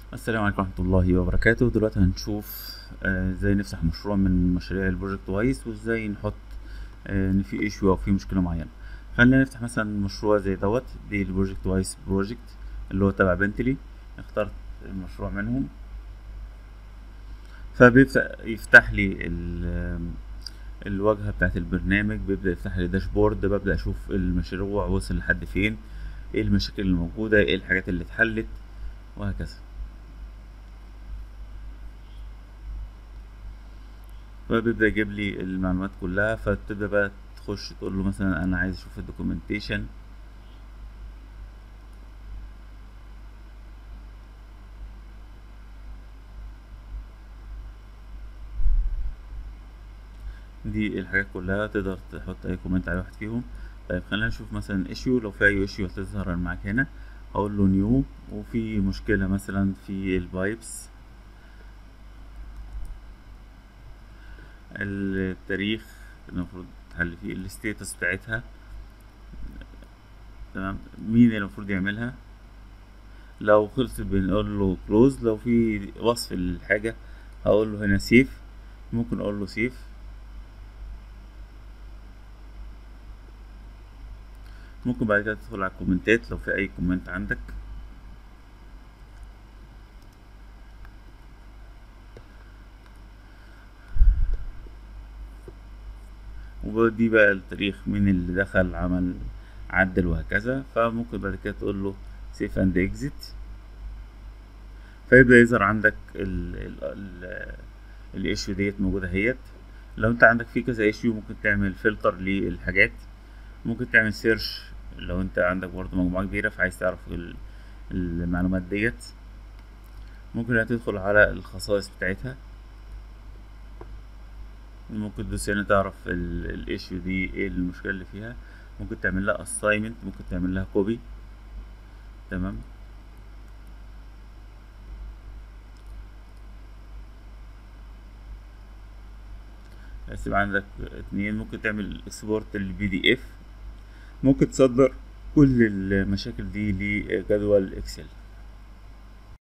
السلام عليكم ورحمة الله وبركاته دلوقتي هنشوف آه، ازاي نفتح مشروع من مشاريع البروجكت وايز وازاي نحط آه، ان في ايشيو او في مشكلة معينة خلينا نفتح مثلا مشروع زي دوت دي البروجكت وايز بروجكت اللي هو تبع بنتلي اخترت المشروع منهم فبيفتح يفتح لي ال- الواجهة بتاعت البرنامج بيبدأ يفتح لي داشبورد ببدأ أشوف المشروع وصل لحد فين ايه المشاكل اللي موجودة ايه الحاجات اللي اتحلت وهكذا فبيبدأ يجيب لي المعلومات كلها فتبدأ بقى تخش تقول له مثلا أنا عايز أشوف الدوكيومنتيشن دي الحاجات كلها تقدر تحط أي كومنت على واحد فيهم طيب خلينا نشوف مثلا ايشيو لو في أي ايشيو هتظهر معاك هنا هقول له نيو وفي مشكلة مثلا في البايبس التاريخ المفروض تحل فيه الستيتس بتاعتها تمام مين اللي المفروض يعملها لو خلصت بنقول له كلوز لو في وصف للحاجة هقول له هنا سيف ممكن اقول له سيف ممكن بعد كده تدخل على الكومنتات لو في اي كومنت عندك ودي بقى التاريخ مين اللي دخل عمل عدل وهكذا فممكن بعد كده تقول له سيف اند اكزيت فيبدأ يظهر عندك ال ال ال الايشيو ديت موجودة اهيت لو انت عندك في كذا ايشيو ممكن تعمل فلتر للحاجات ممكن تعمل سيرش لو انت عندك برضه مجموعة كبيرة فعايز تعرف ال- المعلومات ديت ممكن تدخل على الخصائص بتاعتها ممكن تدوس هنا تعرف الايشيو دي ايه المشكلة اللي فيها ممكن تعمل لها assignment ممكن تعمل لها كوبي تمام بس يبقى عندك اتنين ممكن تعمل اكسبورت للبي دي اف ممكن تصدر كل المشاكل دي لجدول اكسل